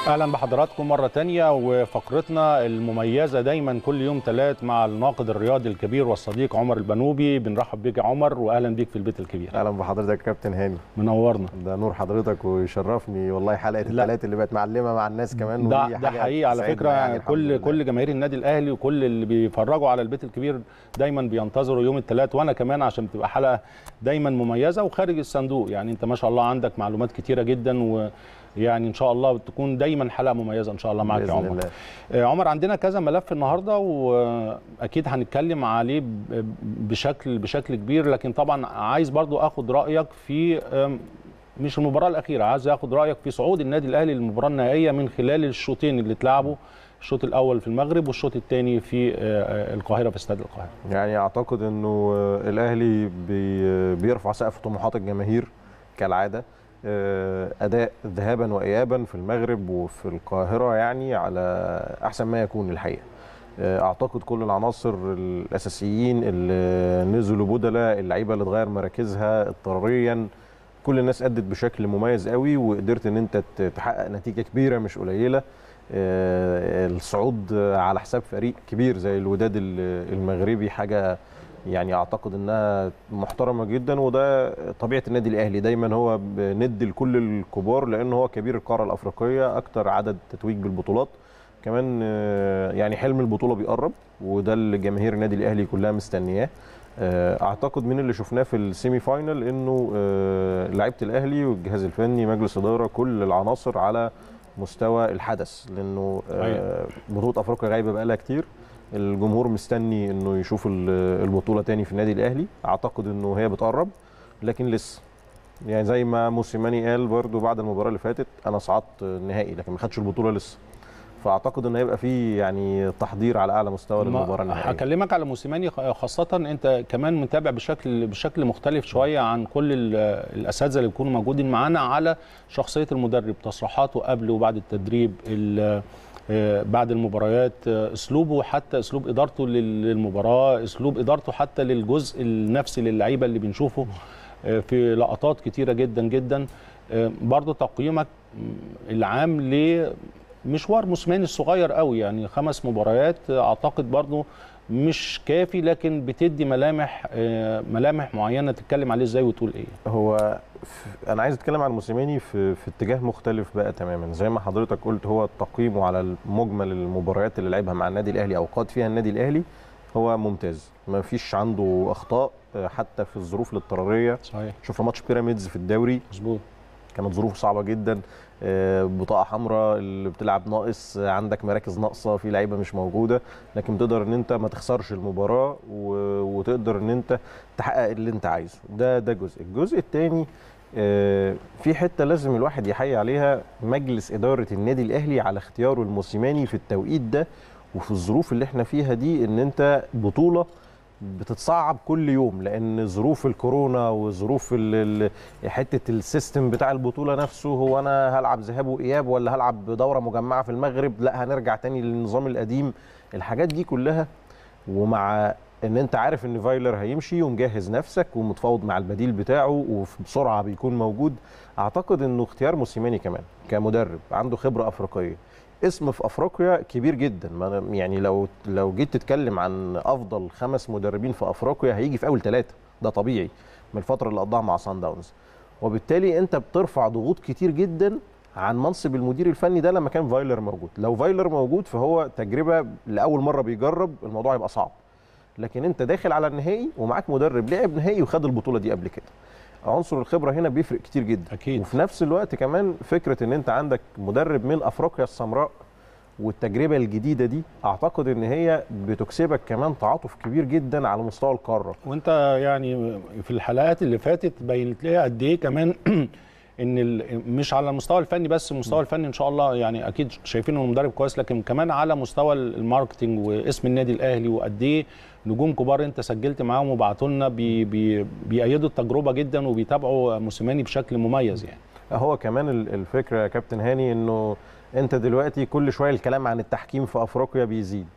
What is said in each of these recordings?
اهلا بحضراتكم مره تانية وفقرتنا المميزه دايما كل يوم ثلاث مع الناقد الرياضي الكبير والصديق عمر البنوبي بنرحب بيك يا عمر واهلا بيك في البيت الكبير اهلا بحضرتك يا كابتن هاني منورنا ده نور حضرتك ويشرفني والله حلقه لا. الثلاث اللي بقت معلمه مع الناس كمان ده ودي ده حاجة حقيقي على تسعدنا فكره يعني الحمد كل لله. كل جماهير النادي الاهلي وكل اللي بيتفرجوا على البيت الكبير دايما بينتظروا يوم الثلاث وانا كمان عشان تبقى حلقه دايما مميزه وخارج الصندوق يعني انت ما شاء الله عندك معلومات كتيره جدا ويعني ان شاء الله تكون دايما حلقه مميزه ان شاء الله معاك يا بإذن عمر الله. آه، عمر عندنا كذا ملف النهارده واكيد هنتكلم عليه ب- بشكل بشكل كبير لكن طبعا عايز برضو اخد رايك في آم، مش المباراه الاخيره عايز اخد رايك في صعود النادي الاهلي للمباراه النهائيه من خلال الشوطين اللي اتلعبوا الشوط الاول في المغرب والشوط الثاني في آه، آه، القاهره في استاد القاهره يعني اعتقد انه آه، الاهلي بي بيرفع سقف طموحات الجماهير كالعاده آه، اداء ذهابا وايابا في المغرب وفي القاهره يعني على احسن ما يكون الحقيقه آه، اعتقد كل العناصر الاساسيين اللي نزلوا بدلاء اللعيبه اللي اتغير مراكزها اضطراريا كل الناس ادت بشكل مميز قوي وقدرت ان انت ت- تحقق نتيجه كبيره مش قليله آه، الصعود على حساب فريق كبير زي الوداد ال- المغربي حاجه يعني اعتقد انها محترمه جدا وده طبيعه النادي الاهلي دايما هو بند لكل الكبار لان هو كبير القاره الافريقيه اكتر عدد تتويج بالبطولات كمان آه، يعني حلم البطوله بيقرب وده اللي جماهير النادي الاهلي كلها مستنياه آه، اعتقد من اللي شفناه في السيمي فاينل انه آه، لعيبه الاهلي والجهاز الفني مجلس اداره كل العناصر على مستوى الحدث لانه آه، أيوة. بطوله افريقيا غايبه بقالها كتير الجمهور مستني انه يشوف ال- البطوله تاني في النادي الاهلي اعتقد انه هي بتقرب لكن لسه يعني زي ما موسيماني قال برضو بعد المباراه اللي فاتت انا صعدت النهائي لكن ما خدش البطوله لسه فاعتقد ان هيبقى في يعني تحضير على اعلى مستوى للمباراه ما- النهائيه هكلمك على موسيماني خ- خاصة انت كمان متابع بشكل بشكل مختلف شوية عن كل ال- الاساتذة اللي بيكونوا موجودين معانا على شخصية المدرب تصريحاته قبل وبعد التدريب ال- آه، بعد المباريات آه، اسلوبه حتى اسلوب ادارته لل- للمباراة اسلوب ادارته حتى للجزء النفسي للعيبة اللي بنشوفه آه، في لقطات كتيرة جدا جدا آه، برضو تقييمك م، العام ل مشوار موسيماني الصغير قوي يعني خمس مباريات اعتقد برضو مش كافي لكن بتدي ملامح آه، ملامح معينه تتكلم عليه ازاي وتقول ايه هو ف- انا عايز اتكلم عن موسيماني في في اتجاه مختلف بقى تماما زي ما حضرتك قلت هو تقييمه على مجمل المباريات اللي لعبها مع النادي الاهلي او قاد فيها النادي الاهلي هو ممتاز ما فيش عنده اخطاء آه، حتى في الظروف الاضطراريه صحيح شفنا ماتش بيراميدز في الدوري مظبوط كانت ظروف صعبه جدا آه، بطاقه حمراء اللي بتلعب ناقص آه، عندك مراكز ناقصه في لعيبه مش موجوده لكن بتقدر ان انت ما تخسرش المباراه و- وتقدر ان انت تحقق اللي انت عايزه ده ده جزء الجزء الثاني في حته لازم الواحد يحيي عليها مجلس اداره النادي الاهلي على اختياره الموسيماني في التوقيت ده وفي الظروف اللي احنا فيها دي ان انت بطوله بتتصعب كل يوم لان ظروف الكورونا وظروف ال- ال- حته السيستم بتاع البطوله نفسه هو انا هلعب ذهاب واياب ولا هلعب دوره مجمعه في المغرب لا هنرجع تاني للنظام القديم الحاجات دي كلها ومع ان انت عارف ان فايلر هيمشي ومجهز نفسك ومتفاوض مع البديل بتاعه وبسرعه بيكون موجود اعتقد انه اختيار موسيماني كمان كمدرب عنده خبره افريقيه اسم في افريقيا كبير جدا ما أنا- يعني لو لو جيت تتكلم عن افضل خمس مدربين في افريقيا هيجي في اول ثلاثه ده طبيعي من الفتره اللي قضاها مع سان داونز وبالتالي انت بترفع ضغوط كتير جدا عن منصب المدير الفني ده لما كان فايلر موجود لو فايلر موجود فهو تجربه لاول مره بيجرب الموضوع يبقى صعب لكن انت داخل على النهائي ومعاك مدرب لعب نهائي وخد البطوله دي قبل كده عنصر الخبره هنا بيفرق كتير جدا اكيد وفي نفس الوقت كمان فكره ان انت عندك مدرب من افريقيا السمراء والتجربه الجديده دي اعتقد ان هي بتكسبك كمان تعاطف كبير جدا على مستوى القاره وانت يعني في الحلقات اللي فاتت بينت لي قد ايه كمان ان ال- مش على المستوى الفني بس المستوى الفني ان شاء الله يعني اكيد شايفين انه مدرب كويس لكن كمان على مستوى الماركتنج واسم النادي الاهلي وقد ايه نجوم كبار انت سجلت معاهم وبعتوا لنا بي بي بيأيدوا التجربه جدا وبيتابعوا موسيماني بشكل مميز يعني هو كمان ال- الفكره يا كابتن هاني انه انت دلوقتي كل شويه الكلام عن التحكيم في افريقيا بيزيد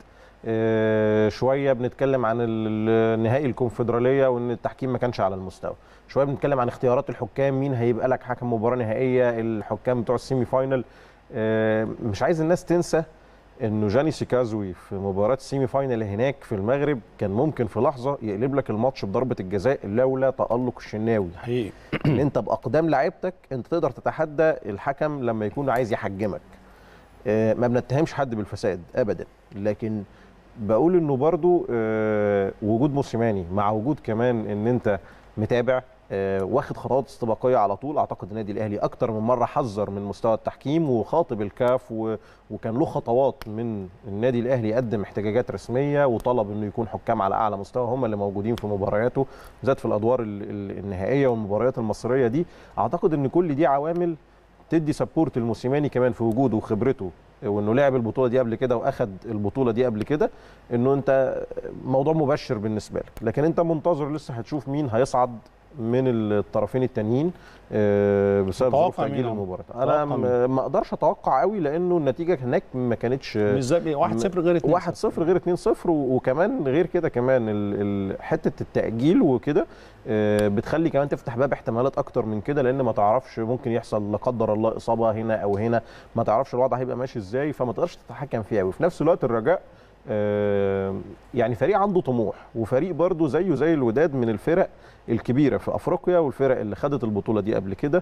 آه، شويه بنتكلم عن ال- نهائي الكونفدراليه وان التحكيم ما كانش على المستوى شويه بنتكلم عن اختيارات الحكام مين هيبقى لك حكم مباراه نهائيه الحكام بتوع السيمي فاينل آه، مش عايز الناس تنسى انه جاني سيكازوي في مباراه السيمي فاينل هناك في المغرب كان ممكن في لحظه يقلب لك الماتش بضربه الجزاء لولا تالق الشناوي حقيقي ان انت باقدام لعيبتك انت تقدر تتحدى الحكم لما يكون عايز يحجمك آه، ما بنتهمش حد بالفساد ابدا لكن بقول انه برضو آه، وجود موسيماني مع وجود كمان ان انت متابع آه، واخد خطوات استباقيه على طول اعتقد النادي الاهلي اكتر من مره حذر من مستوى التحكيم وخاطب الكاف و... وكان له خطوات من النادي الاهلي يقدم احتجاجات رسميه وطلب انه يكون حكام على اعلى مستوى هم اللي موجودين في مبارياته بالذات في الادوار ال- ال- النهائيه والمباريات المصريه دي اعتقد ان كل دي عوامل تدي سبورت الموسيماني كمان في وجوده وخبرته وانه لعب البطوله دي قبل كده واخد البطوله دي قبل كده انه انت موضوع مبشر بالنسبه لك لكن انت منتظر لسه هتشوف مين هيصعد من الطرفين التانيين آه، بسبب تتوقع ظروف تاجيل مين أهو؟ المباراه تتوقع انا مين؟ م- ما اقدرش اتوقع قوي لانه النتيجه هناك ما كانتش مش زي 1-0 غير 2 1 0 غير 2 0 وكمان غير كده كمان ال- ال- حته التاجيل وكده آه، بتخلي كمان تفتح باب احتمالات اكتر من كده لان ما تعرفش ممكن يحصل لا قدر الله اصابه هنا او هنا ما تعرفش الوضع هيبقى ماشي ازاي فما تقدرش تتحكم فيه قوي في نفس الوقت الرجاء آه، يعني فريق عنده طموح وفريق برضه زيه زي الوداد من الفرق الكبيره في افريقيا والفرق اللي خدت البطوله دي قبل كده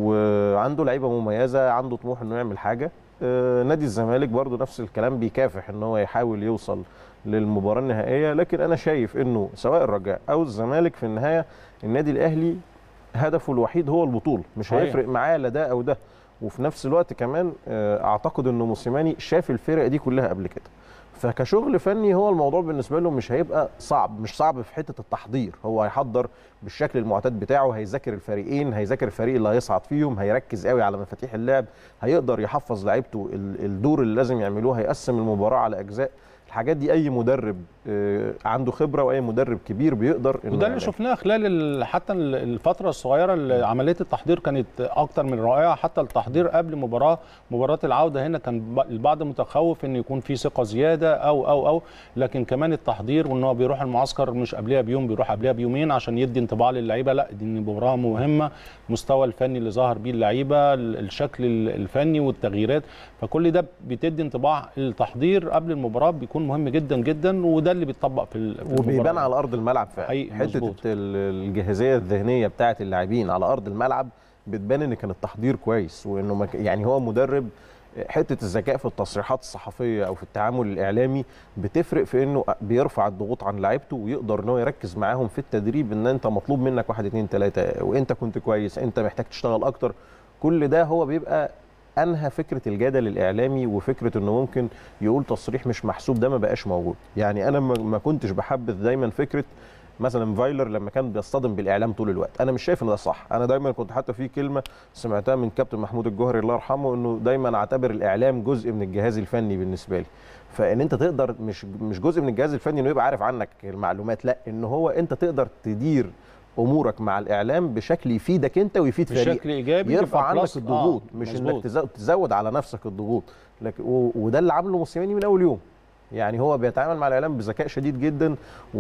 وعنده لعيبه مميزه عنده طموح انه يعمل حاجه آه، نادي الزمالك برضو نفس الكلام بيكافح ان هو يحاول يوصل للمباراه النهائيه لكن انا شايف انه سواء الرجاء او الزمالك في النهايه النادي الاهلي هدفه الوحيد هو البطوله مش صحيح. هيفرق معاه لا ده او ده وفي نفس الوقت كمان آه، اعتقد انه موسيماني شاف الفرق دي كلها قبل كده فكشغل فني هو الموضوع بالنسبه له مش هيبقى صعب مش صعب في حته التحضير هو هيحضر بالشكل المعتاد بتاعه هيذاكر الفريقين هيذاكر الفريق اللي هيصعد فيهم هيركز قوي على مفاتيح اللعب هيقدر يحفظ لعيبته ال- الدور اللي لازم يعملوه هيقسم المباراه على اجزاء الحاجات دي اي مدرب آه، عنده خبره واي مدرب كبير بيقدر إنه وده اللي يعملها. شفناه خلال ال- حتى ال- الفتره الصغيره اللي عمليه التحضير كانت اكتر من رائعه حتى التحضير قبل مباراه مباراه العوده هنا كان ب- البعض متخوف ان يكون في ثقه زياده او او او لكن كمان التحضير وان هو بيروح المعسكر مش قبلها بيوم بيروح قبلها بيومين عشان يدي انطباع للعيبه لا دي مباراه مهمه المستوى الفني اللي ظهر بيه اللعيبه ال- الشكل ال- الفني والتغييرات فكل ده بتدي انطباع التحضير قبل المباراه بيكون مهم جدا جدا وده اللي بيتطبق في ال- في وبيبان المباراة. على ارض الملعب فعلا حقيقي، حته مظبوط. ال- الجاهزيه الذهنيه بتاعه اللاعبين على ارض الملعب بتبان ان كان التحضير كويس وانه ما ك- يعني هو مدرب حته الذكاء في التصريحات الصحفيه او في التعامل الاعلامي بتفرق في انه بيرفع الضغوط عن لعيبته ويقدر ان هو يركز معاهم في التدريب ان انت مطلوب منك واحد اتنين تلاته وانت كنت كويس انت محتاج تشتغل اكتر كل ده هو بيبقى انهى فكره الجدل الاعلامي وفكره انه ممكن يقول تصريح مش محسوب ده ما بقاش موجود يعني انا ما ما كنتش بحبذ دايما فكره مثلا فايلر لما كان بيصطدم بالاعلام طول الوقت انا مش شايف ان ده صح انا دايما كنت حتى في كلمه سمعتها من كابتن محمود الجوهري الله يرحمه انه دايما اعتبر الاعلام جزء من الجهاز الفني بالنسبه لي فان انت تقدر مش مش جزء من الجهاز الفني انه يبقى عارف عنك المعلومات لا ان هو انت تقدر تدير امورك مع الاعلام بشكل يفيدك انت ويفيد فريقك بشكل ايجابي يرفع يبقى عنك بلس. الضغوط آه، مش مظبوط. انك تزو- تزود على نفسك الضغوط لكن و- وده اللي عامله موسيماني من اول يوم يعني هو بيتعامل مع الاعلام بذكاء شديد جدا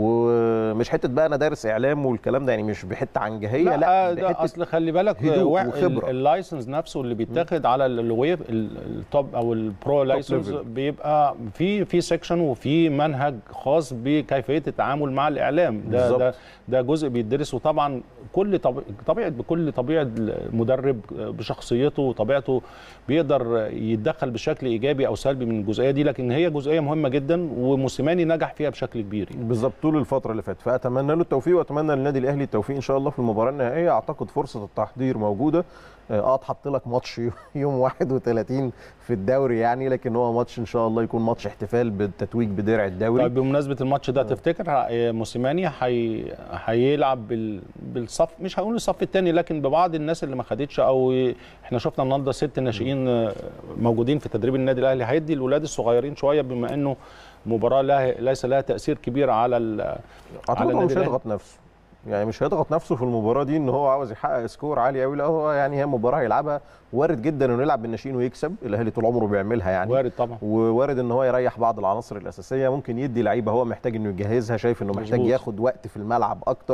ومش حته بقى انا دارس اعلام والكلام ده يعني مش بحته عنجهيه لا, لا, ده بحته اصل خلي بالك هدوء وا- وخبرة. ال- اللايسنس نفسه اللي بيتاخد على ال- الويب ال- التوب او البرو لايسنس level. بيبقى في في سيكشن وفي منهج خاص بكيفيه التعامل مع الاعلام ده بالظبط. ده ده جزء بيدرس وطبعا كل طب- طبيعه بكل طبيعه المدرب بشخصيته وطبيعته بيقدر يتدخل بشكل ايجابي او سلبي من الجزئيه دي لكن هي جزئيه مهمه جدا وموسيماني نجح فيها بشكل كبير يعني. بالظبط طول الفتره اللي فاتت فاتمنى له التوفيق واتمنى للنادي الاهلي التوفيق ان شاء الله في المباراه النهائيه اعتقد فرصه التحضير موجوده اه اتحط لك ماتش يوم 31 في الدوري يعني لكن هو ماتش ان شاء الله يكون ماتش احتفال بالتتويج بدرع الدوري طيب بمناسبه الماتش ده تفتكر ه- موسيماني هي... هيلعب بال... بالصف مش هقول الصف الثاني لكن ببعض الناس اللي ما خدتش او احنا شفنا النهارده ست ناشئين آه، موجودين في تدريب النادي الاهلي هيدي الاولاد الصغيرين شويه بما انه مباراه لها ليس لها تاثير كبير على ال... اعتقد هو النادي مش الأهلي. هيضغط نفسه يعني مش هيضغط نفسه في المباراه دي ان هو عاوز يحقق سكور عالي قوي لا هو يعني هي مباراه هيلعبها وارد جدا انه يلعب بالناشئين ويكسب الاهلي طول عمره بيعملها يعني وارد طبعا ووارد ان هو يريح بعض العناصر الاساسيه ممكن يدي لعيبه هو محتاج انه يجهزها شايف انه محتاج مظبوط. ياخد وقت في الملعب اكتر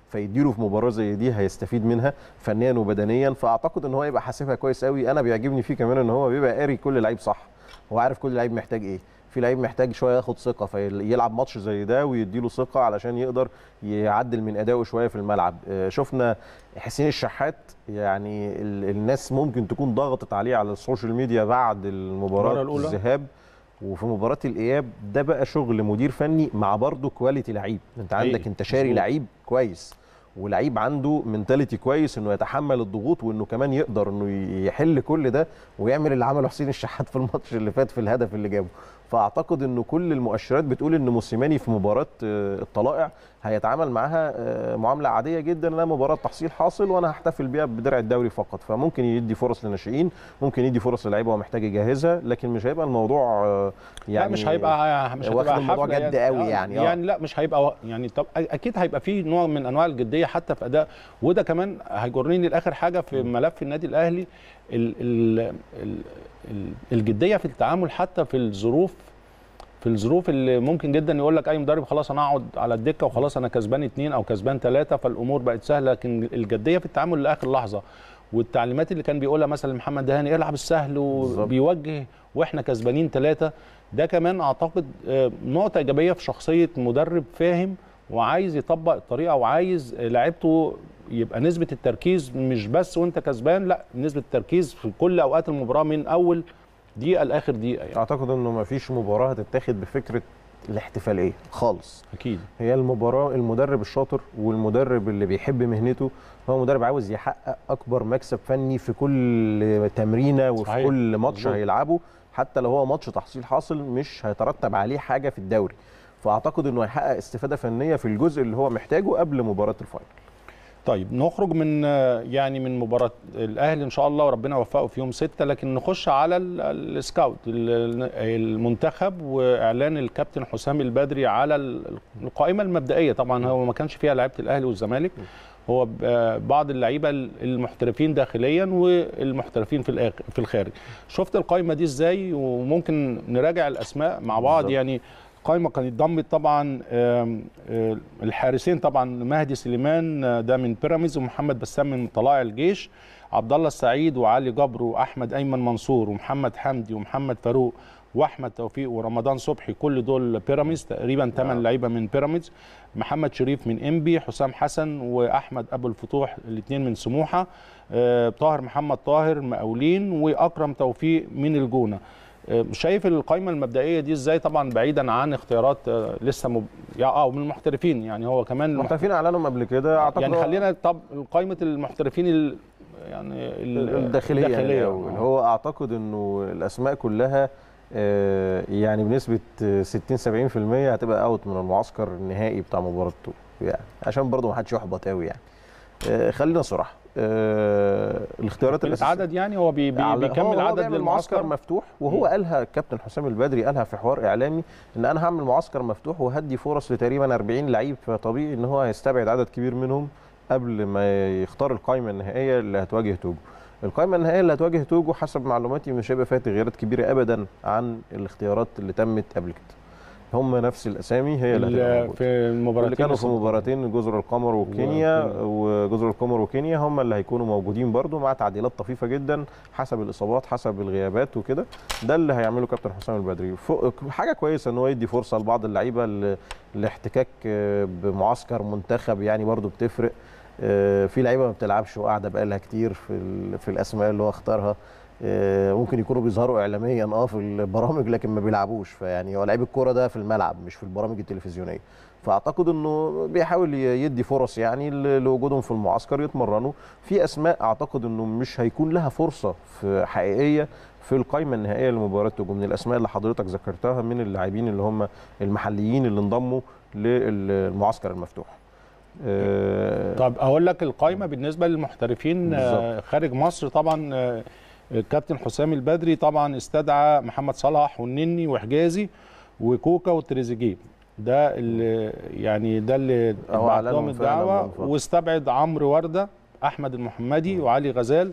فيديله في مباراه زي دي هيستفيد منها فنيا وبدنيا فاعتقد ان هو يبقى حاسبها كويس قوي انا بيعجبني فيه كمان ان هو بيبقى قاري كل لعيب صح هو عارف كل لعيب محتاج ايه في لعيب محتاج شويه ياخد ثقه فيلعب ماتش زي ده ويديله ثقه علشان يقدر يعدل من ادائه شويه في الملعب آه، شفنا حسين الشحات يعني ال- الناس ممكن تكون ضغطت عليه على السوشيال ميديا بعد المباراة المباراه الأولى. الذهاب وفي مباراه الاياب ده بقى شغل مدير فني مع برضه كواليتي لعيب انت عندك حقيقي. انت شاري مظبوط. لعيب كويس ولعيب عنده منتاليتي كويس انه يتحمل الضغوط وانه كمان يقدر انه يحل كل ده ويعمل اللي عمله حسين الشحات في الماتش اللي فات في الهدف اللي جابه فاعتقد انه كل المؤشرات بتقول ان موسيماني في مباراه آه، الطلائع هيتعامل معاها آه، معامله عاديه جدا لا مباراه تحصيل حاصل وانا هحتفل بيها بدرع الدوري فقط فممكن يدي فرص للناشئين ممكن يدي فرص للعيبه هو محتاج يجهزها لكن مش هيبقى الموضوع آه، يعني يعني لا مش هيبقى مش واخد هتبقى الموضوع حفلة جد قوي آه، يعني، آه. يعني لا مش هيبقى يعني طب اكيد هيبقى فيه نوع من انواع الجديه حتى في اداء وده كمان هيجرني لاخر حاجه في ملف النادي الاهلي ال ال ال ال الجديه في التعامل حتى في الظروف في الظروف اللي ممكن جدا يقول لك اي مدرب خلاص انا اقعد على الدكه وخلاص انا كسبان اثنين او كسبان ثلاثه فالامور بقت سهله لكن الجديه في التعامل لاخر لحظه والتعليمات اللي كان بيقولها مثلا محمد دهاني العب السهل بالظبط. وبيوجه واحنا كسبانين ثلاثه ده كمان اعتقد آه، نقطه ايجابيه في شخصيه مدرب فاهم وعايز يطبق الطريقه وعايز آه، لعيبته يبقى نسبه التركيز مش بس وانت كسبان لا نسبه التركيز في كل اوقات المباراه من اول دقيقه لاخر دقيقه يعني اعتقد انه ما فيش مباراه هتتاخد بفكره الاحتفاليه خالص اكيد هي المباراه المدرب الشاطر والمدرب اللي بيحب مهنته هو مدرب عاوز يحقق اكبر مكسب فني في كل تمرينه وفي صحيح. كل ماتش مظبوط. هيلعبه حتى لو هو ماتش تحصيل حاصل مش هيترتب عليه حاجه في الدوري فاعتقد انه هيحقق استفاده فنيه في الجزء اللي هو محتاجه قبل مباراه الفاينل طيب نخرج من آه، يعني من مباراة الأهلي إن شاء الله وربنا يوفقه في يوم ستة لكن نخش على ال- السكاوت ال- المنتخب وإعلان الكابتن حسام البدري على ال- القائمة المبدئية طبعا هو ما كانش فيها لعيبة الأهلي والزمالك هو ب- آه، بعض اللعيبة المحترفين داخليا والمحترفين في الآخر في الخارج شفت القائمة دي إزاي وممكن نراجع الأسماء مع بعض بالظبط. يعني قائمة كانت ضمت طبعا آم، آه، الحارسين طبعا مهدي سليمان آه، ده من بيراميدز ومحمد بسام من طلائع الجيش عبد الله السعيد وعلي جبر واحمد ايمن منصور ومحمد حمدي ومحمد فاروق واحمد توفيق ورمضان صبحي كل دول بيراميدز تقريبا 8 نعم. لعيبه من بيراميدز محمد شريف من انبي حسام حسن واحمد ابو الفتوح الاثنين من سموحه آه، طاهر محمد طاهر مقاولين واكرم توفيق من الجونه آه، شايف القائمه المبدئيه دي ازاي طبعا بعيدا عن اختيارات آه، لسه مب... يا اه من المحترفين يعني هو كمان المحت- المحترفين اعلنوا قبل كده اعتقد يعني هو- خلينا طب قائمه المحترفين ال... يعني ال- الداخليه, الداخلية. الأول. هو اعتقد انه الاسماء كلها آه، يعني بنسبه آه، 60 70% هتبقى اوت من المعسكر النهائي بتاع مباراه توب يعني عشان برضه ما حدش يحبط قوي يعني آه، خلينا صراحه آه، الاختيارات الاساسيه العدد يعني هو بي... بي... على- بيكمل هو عدد بيعمل معسكر للمعسكر مفتوح وهو مم. قالها الكابتن حسام البدري قالها في حوار اعلامي ان انا هعمل معسكر مفتوح وهدي فرص لتقريبا 40 لعيب فطبيعي ان هو هيستبعد عدد كبير منهم قبل ما يختار القائمه النهائيه اللي هتواجه توجو القائمه النهائيه اللي هتواجه توجو حسب معلوماتي مش هيبقى فيها تغييرات كبيره ابدا عن الاختيارات اللي تمت قبل كده هم نفس الاسامي هي اللي هتبقى ال- موجودة. في المباراتين اللي كانوا في السابقين. مباراتين جزر القمر وكينيا وكينيا. وجزر القمر وكينيا هم اللي هيكونوا موجودين برضو مع تعديلات طفيفه جدا حسب الاصابات حسب الغيابات وكده ده اللي هيعمله كابتن حسام البدري فوق- حاجه كويسه ان هو يدي فرصه لبعض اللعيبه ل- لاحتكاك آه، بمعسكر منتخب يعني برضو بتفرق آه، في لعيبه ما بتلعبش وقاعده بقالها كتير في ال- في الاسماء اللي هو اختارها آه، ممكن يكونوا بيظهروا اعلاميا اه في البرامج لكن ما بيلعبوش فيعني هو لعيب الكوره ده في الملعب مش في البرامج التلفزيونيه فاعتقد انه بيحاول ي- يدي فرص يعني ل- لوجودهم في المعسكر يتمرنوا في اسماء اعتقد انه مش هيكون لها فرصه في حقيقيه في القائمه النهائيه لمباراه توجو من الاسماء اللي حضرتك ذكرتها من اللاعبين اللي هم المحليين اللي انضموا للمعسكر المفتوح آه، طب اقول لك القائمه بالنسبه للمحترفين آه، بالظبط. خارج مصر طبعا آه، الكابتن حسام البدري طبعا استدعى محمد صلاح والنني وحجازي وكوكا وتريزيجيه ده اللي يعني ده اللي أهو بعت لهم أعلنهم فعلاً الدعوه من فترة. واستبعد عمرو ورده احمد المحمدي وعلي غزال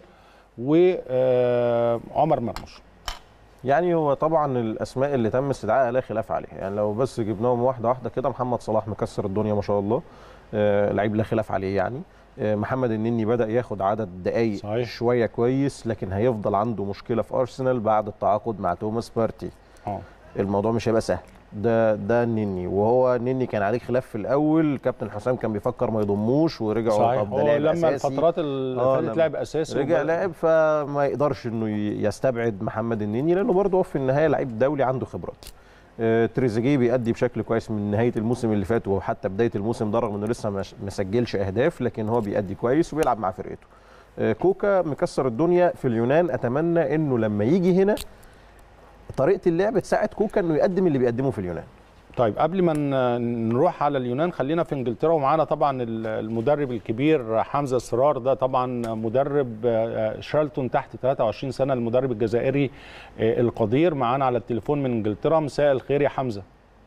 وعمر مرموش يعني هو طبعا الاسماء اللي تم استدعائها لا خلاف عليها يعني لو بس جبناهم واحده واحده كده محمد صلاح مكسر الدنيا ما شاء الله آه، لعيب لا خلاف عليه يعني آه، محمد النني بدا ياخد عدد دقائق صحيح. شويه كويس لكن هيفضل عنده مشكله في ارسنال بعد التعاقد مع توماس بارتي اه الموضوع مش هيبقى سهل ده ده النني وهو النني كان عليه خلاف في الاول كابتن حسام كان بيفكر ما يضموش ورجعوا صحيح طب ده هو لاعب لما أساسي. الفترات اللي آه، فاتت لما لعب اساسي رجع وب- لاعب فما يقدرش انه ي- يستبعد محمد النني لانه برضه هو في النهايه لعيب دولي عنده خبرات آه، تريزيجيه بيأدي بشكل كويس من نهايه الموسم اللي فات وحتى بدايه الموسم ده رغم انه لسه مش- ما سجلش اهداف لكن هو بيأدي كويس وبيلعب مع فرقته آه، كوكا مكسر الدنيا في اليونان اتمنى انه لما يجي هنا طريقه اللعب تساعد كوكا انه يقدم اللي بيقدمه في اليونان طيب قبل ما ن- نروح على اليونان خلينا في انجلترا ومعانا طبعا ال- المدرب الكبير حمزه سرار ده طبعا مدرب آه، شارلتون تحت 23 سنه المدرب الجزائري آه، القدير معانا على التليفون من انجلترا مساء الخير يا حمزه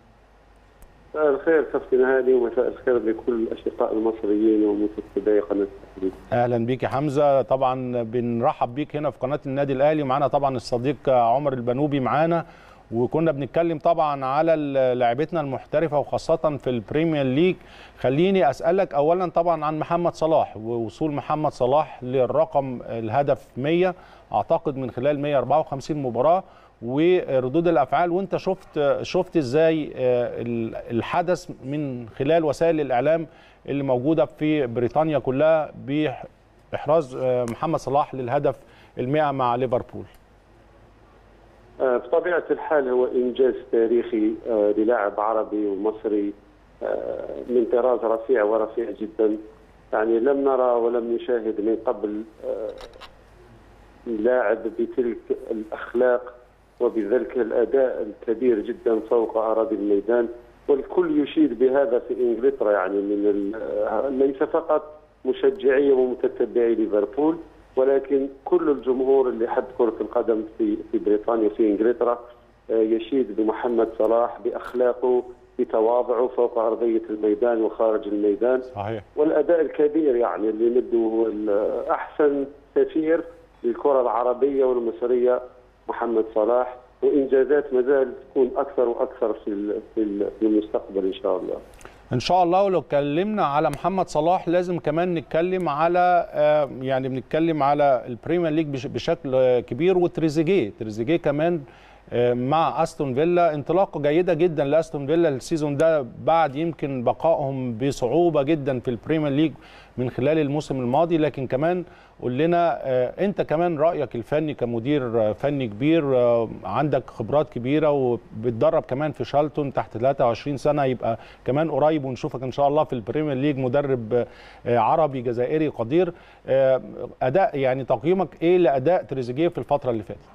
مساء الخير كابتن هادي ومساء الخير لكل الاشقاء المصريين ومتابعي قناه التحديد. اهلا بيك يا حمزه طبعا بنرحب بيك هنا في قناه النادي الاهلي ومعانا طبعا الصديق عمر البنوبي معانا وكنا بنتكلم طبعا على ال- لاعبتنا المحترفه وخاصه في البريمير ليج خليني اسالك اولا طبعا عن محمد صلاح ووصول محمد صلاح للرقم الهدف 100 اعتقد من خلال 154 مباراه وردود الافعال وانت شفت شفت ازاي آه، ال- الحدث من خلال وسائل الاعلام اللي موجوده في بريطانيا كلها باحراز آه، محمد صلاح للهدف ال100 مع ليفربول آه، بطبيعه الحال هو انجاز تاريخي آه، للاعب عربي ومصري آه، من طراز رفيع ورفيع جدا يعني لم نرى ولم نشاهد من قبل آه، لاعب بتلك الاخلاق وبذلك الاداء الكبير جدا فوق اراضي الميدان والكل يشيد بهذا في انجلترا يعني من ال- آه، ليس فقط مشجعي ومتتبعي ليفربول ولكن كل الجمهور اللي حب كره القدم في في بريطانيا في انجلترا آه، يشيد بمحمد صلاح باخلاقه بتواضعه فوق ارضيه الميدان وخارج الميدان صحيح والاداء الكبير يعني اللي نبدو هو ال- احسن سفير للكره العربيه والمصريه محمد صلاح وانجازات ما زال تكون اكثر واكثر في ال- في ال- في المستقبل ان شاء الله. ان شاء الله ولو اتكلمنا على محمد صلاح لازم كمان نتكلم على آه، يعني بنتكلم على البريمير ليج بش- بشكل آه، كبير وتريزيجيه تريزيجيه كمان آه، مع استون فيلا انطلاقه جيده جدا لاستون فيلا السيزون ده بعد يمكن بقائهم بصعوبه جدا في البريمير ليج من خلال الموسم الماضي لكن كمان قول لنا آه، انت كمان رايك الفني كمدير آه، فني كبير آه، عندك خبرات كبيره وبتدرب كمان في شالتون تحت 23 سنه يبقى كمان قريب ونشوفك ان شاء الله في البريمير ليج مدرب آه، عربي جزائري قدير آه، اداء يعني تقييمك ايه لاداء تريزيجيه في الفتره اللي فاتت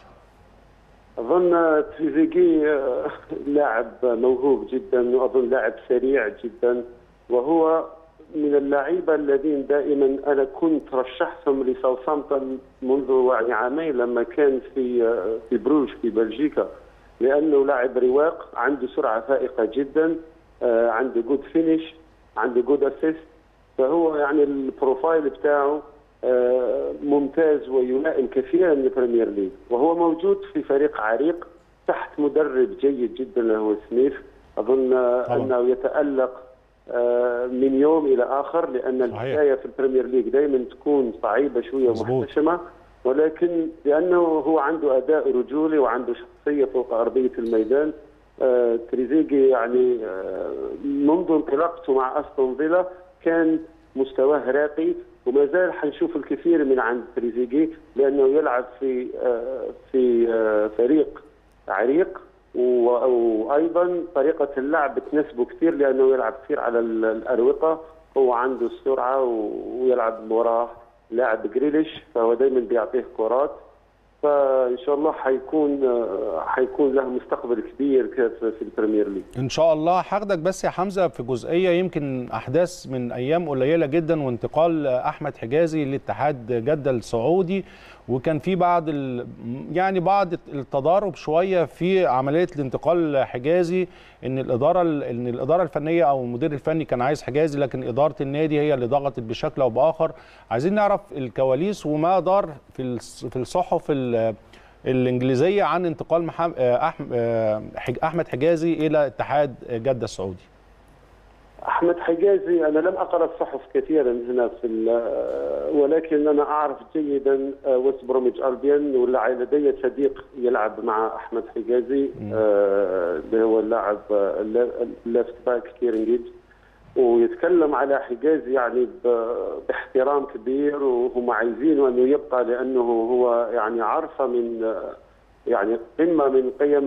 اظن تريزيجيه آه، لاعب موهوب جدا واظن لاعب سريع جدا وهو من اللعيبه الذين دائما انا كنت رشحتهم لساوثامبتون منذ يعني عامين لما كان في آه، في بروج في بلجيكا لانه لاعب رواق عنده سرعه فائقه جدا آه، عنده جود فينش عنده جود اسيست فهو يعني البروفايل بتاعه آه، ممتاز ويلائم كثيرا للبريمير ليج وهو موجود في فريق عريق تحت مدرب جيد جدا اللي هو سميث اظن آه، طبعاً. انه يتالق آه، من يوم الى اخر لان صحيح. البدايه في البريمير ليج دائما تكون صعيبه شويه مظبوط. ومحتشمه ولكن لانه هو عنده اداء رجولي وعنده شخصيه فوق ارضيه الميدان آه، تريزيجي يعني آه، منذ انطلاقته مع استون فيلا كان مستواه راقي وما زال حنشوف الكثير من عند تريزيجي لانه يلعب في آه، في آه، فريق عريق و- وايضا طريقه اللعب تناسبه كثير لانه يلعب كثير على ال- الاروقه هو عنده السرعه و- ويلعب وراه لاعب جريليش فهو دائما بيعطيه كرات فان شاء الله حيكون آه، حيكون له مستقبل كبير ك- في في البريمير ليج ان شاء الله هاخدك بس يا حمزه في جزئيه يمكن احداث من ايام قليله جدا وانتقال احمد حجازي لاتحاد جده السعودي وكان في بعض ال... يعني بعض التضارب شويه في عمليه الانتقال حجازي ان الاداره ان الاداره الفنيه او المدير الفني كان عايز حجازي لكن اداره النادي هي اللي ضغطت بشكل او باخر عايزين نعرف الكواليس وما دار في الص- في الصحف ال- الانجليزيه عن انتقال محمد احمد حجازي الى اتحاد جده السعودي احمد حجازي انا لم اقرا الصحف كثيرا هنا في ولكن انا اعرف جيدا ويست بروميج البيان ولا لدي صديق يلعب مع احمد حجازي اللي هو اللاعب الليفت باك كيرن جيبس ويتكلم على حجازي يعني باحترام كبير وهم عايزينه انه يبقى لانه هو يعني عرفه من يعني قمه من قيم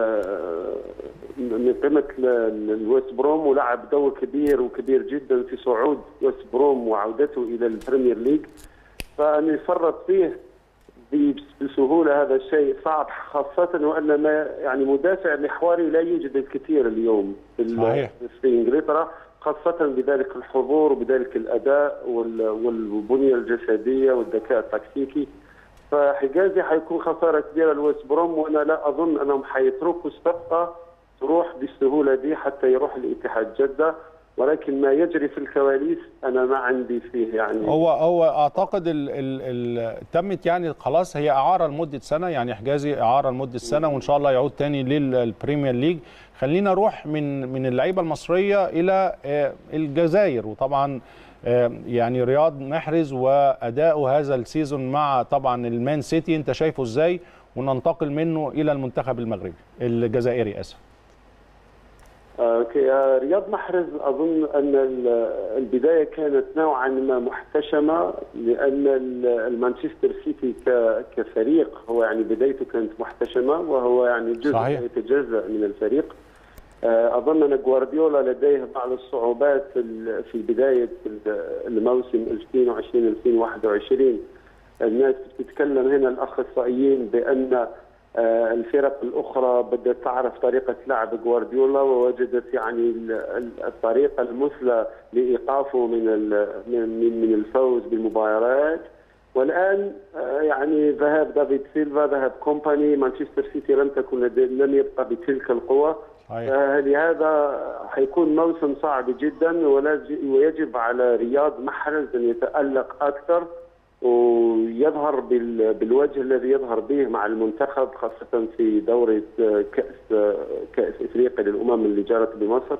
من قمه الويست بروم ولعب دور كبير وكبير جدا في صعود ويست بروم وعودته الى البريمير ليج فان يفرط فيه بسهوله هذا الشيء صعب خاصه وان ما يعني مدافع محوري لا يوجد الكثير اليوم في, صحيح. في انجلترا خاصة بذلك الحضور وبذلك الأداء والبنية الجسدية والذكاء التكتيكي فحجازي حيكون خسارة كبيرة لويست بروم وأنا لا أظن أنهم حيتركوا الصفقة تروح بالسهولة دي حتى يروح لاتحاد جدة ولكن ما يجري في الكواليس انا ما عندي فيه يعني هو هو اعتقد ال ال ال تمت يعني خلاص هي اعاره لمده سنه يعني حجازي اعاره لمده سنه وان شاء الله يعود تاني للبريمير ليج خلينا نروح من من اللعيبه المصريه الى الجزائر وطبعا يعني رياض محرز واداؤه هذا السيزون مع طبعا المان سيتي انت شايفه ازاي وننتقل منه الى المنتخب المغربي الجزائري اسف رياض محرز اظن ان البدايه كانت نوعا ما محتشمه لان المانشستر سيتي كفريق هو يعني بدايته كانت محتشمه وهو يعني جزء صحيح. يتجزا من الفريق اظن ان جوارديولا لديه بعض الصعوبات في بدايه الموسم 2020 2021 الناس بتتكلم هنا الاخصائيين بان الفرق الاخرى بدات تعرف طريقه لعب جوارديولا ووجدت يعني الطريقه المثلى لايقافه من من من الفوز بالمباريات والان يعني ذهاب دافيد سيلفا ذهب كومباني مانشستر سيتي لم تكن لم يبقى بتلك القوه لهذا حيكون موسم صعب جدا ويجب على رياض محرز ان يتالق اكثر ويظهر بالوجه الذي يظهر به مع المنتخب خاصة في دورة كأس كأس إفريقيا للأمم اللي جرت بمصر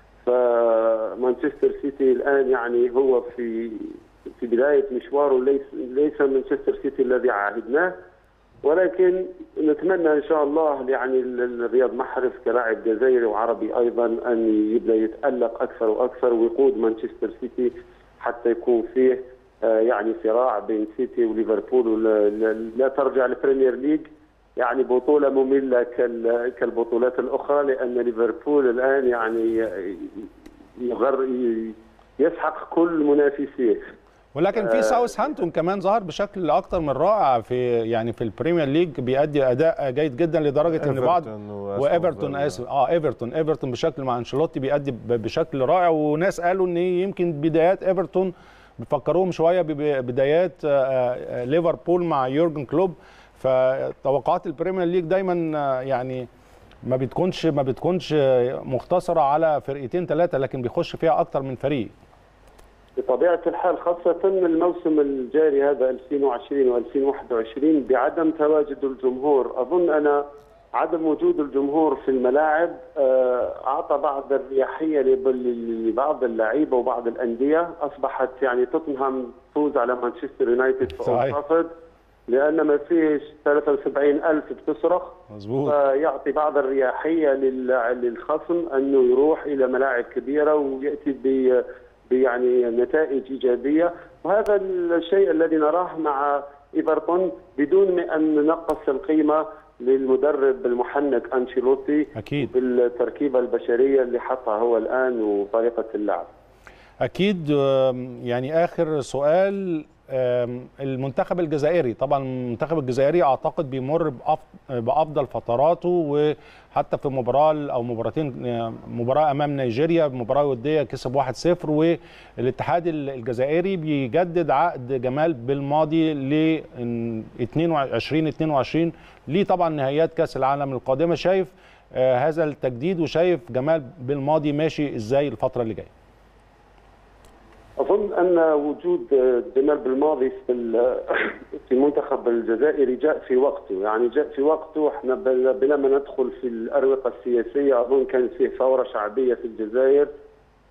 فمانشستر سيتي الآن يعني هو في في بداية مشواره ليس ليس مانشستر سيتي الذي عاهدناه ولكن نتمنى ان شاء الله يعني الرياض محرز كلاعب جزائري وعربي ايضا ان يبدا يتالق اكثر واكثر ويقود مانشستر سيتي حتى يكون فيه يعني صراع بين سيتي وليفربول لا ترجع البريمير ليج يعني بطولة مملة كالبطولات الأخرى لأن ليفربول الآن يعني يغر يسحق كل منافسيه ولكن في ساوث هامبتون كمان ظهر بشكل اكتر من رائع في يعني في البريمير ليج بيأدي اداء جيد جدا لدرجه ان بعض وايفرتون اسف اه ايفرتون ايفرتون بشكل مع انشيلوتي بيأدي بشكل رائع وناس قالوا ان يمكن بدايات ايفرتون بيفكروهم شويه ببدايات ليفربول مع يورجن كلوب فتوقعات البريمير ليج دايما يعني ما بتكونش ما بتكونش مختصره على فرقتين ثلاثه لكن بيخش فيها اكتر من فريق بطبيعه الحال خاصه الموسم الجاري هذا 2020 و2021 بعدم تواجد الجمهور اظن انا عدم وجود الجمهور في الملاعب اعطى بعض الرياحيه لبعض اللعيبه وبعض الانديه اصبحت يعني توتنهام تفوز على مانشستر يونايتد في اولد لان ما فيش 73000 بتصرخ مظبوط فيعطي بعض الرياحيه للخصم انه يروح الى ملاعب كبيره وياتي ب يعني نتائج ايجابيه وهذا الشيء الذي نراه مع ايفرتون بدون ان ننقص القيمه للمدرب المحنك انشيلوتي اكيد بالتركيبه البشريه اللي حطها هو الان وطريقه اللعب اكيد يعني اخر سؤال المنتخب الجزائري طبعا المنتخب الجزائري اعتقد بيمر بافضل فتراته وحتى في مباراه او مباراتين مباراه امام نيجيريا مباراه وديه كسب 1-0 والاتحاد الجزائري بيجدد عقد جمال بالماضي ل 22 22 ليه طبعا نهائيات كاس العالم القادمه شايف هذا التجديد وشايف جمال بالماضي ماشي ازاي الفتره اللي جايه اظن ان وجود جمال بالماضي في في المنتخب الجزائري جاء في وقته، يعني جاء في وقته احنا بلا ما ندخل في الاروقه السياسيه اظن كان فيه ثوره شعبيه في الجزائر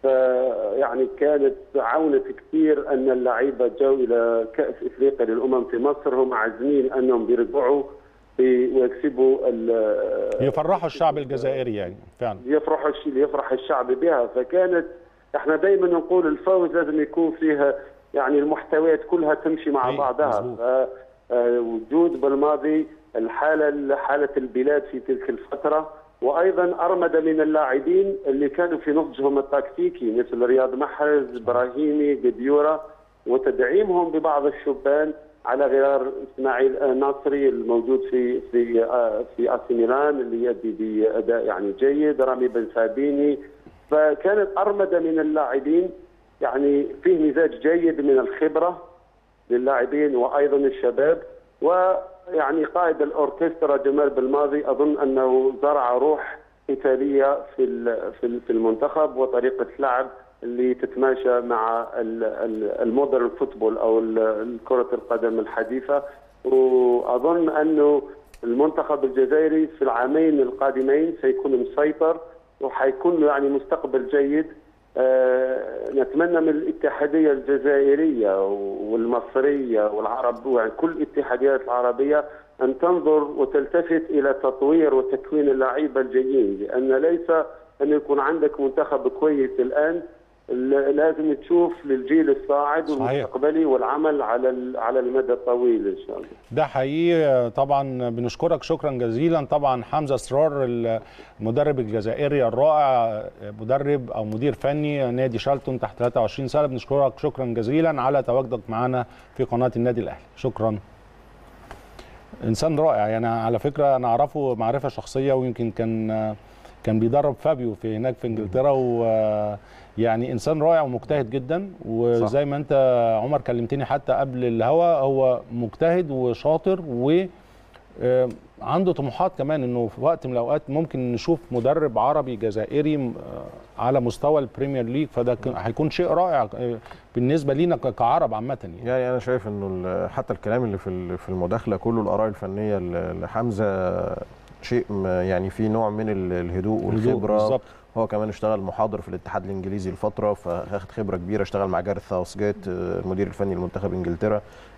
فيعني كانت عاونت كثير ان اللعيبه جو الى كاس افريقيا للامم في مصر هم عازمين انهم بيرجعوا ويكسبوا يفرحوا الشعب الجزائري يعني فعلا يفرحوا يفرح الشعب بها فكانت احنا دائما نقول الفوز لازم يكون فيها يعني المحتويات كلها تمشي مع بعضها وجود بالماضي الحاله حاله البلاد في تلك الفتره وايضا ارمده من اللاعبين اللي كانوا في نضجهم التكتيكي مثل رياض محرز ابراهيمي جديوره وتدعيمهم ببعض الشبان على غرار اسماعيل ناصري الموجود في في في اسي ميلان اللي يدي باداء يعني جيد رامي بن سابيني فكانت ارمده من اللاعبين يعني فيه مزاج جيد من الخبره للاعبين وايضا الشباب ويعني قائد الاوركسترا جمال بالماضي اظن انه زرع روح ايطاليه في في المنتخب وطريقه لعب اللي تتماشى مع المودرن فوتبول او كره القدم الحديثه واظن انه المنتخب الجزائري في العامين القادمين سيكون مسيطر وحيكون يعني مستقبل جيد آه نتمنى من الاتحاديه الجزائريه والمصريه والعرب ويعني كل الاتحاديات العربيه ان تنظر وتلتفت الى تطوير وتكوين اللعيبه الجيدين لان ليس ان يكون عندك منتخب كويس الان لازم تشوف للجيل الصاعد والمستقبلي والعمل على على المدى الطويل ان شاء الله. ده حقيقي طبعا بنشكرك شكرا جزيلا طبعا حمزه اسرار المدرب الجزائري الرائع مدرب او مدير فني نادي شالتون تحت 23 سنه بنشكرك شكرا جزيلا على تواجدك معنا في قناه النادي الاهلي شكرا. انسان رائع يعني على فكره انا اعرفه معرفه شخصيه ويمكن كان كان بيدرب فابيو في هناك في انجلترا و يعني انسان رائع ومجتهد جدا وزي ما انت عمر كلمتني حتى قبل الهوا هو مجتهد وشاطر و عنده طموحات كمان انه في وقت من الاوقات ممكن نشوف مدرب عربي جزائري على مستوى البريمير ليج فده هيكون شيء رائع بالنسبه لينا كعرب عامه يعني. يعني انا شايف انه حتى الكلام اللي في في المداخله كله الاراء الفنيه لحمزه شيء يعني في نوع من الهدوء والخبره بالزبط. هو كمان اشتغل محاضر في الاتحاد الانجليزي لفتره فاخد خبره كبيره اشتغل مع جارث ساوثجيت المدير الفني لمنتخب انجلترا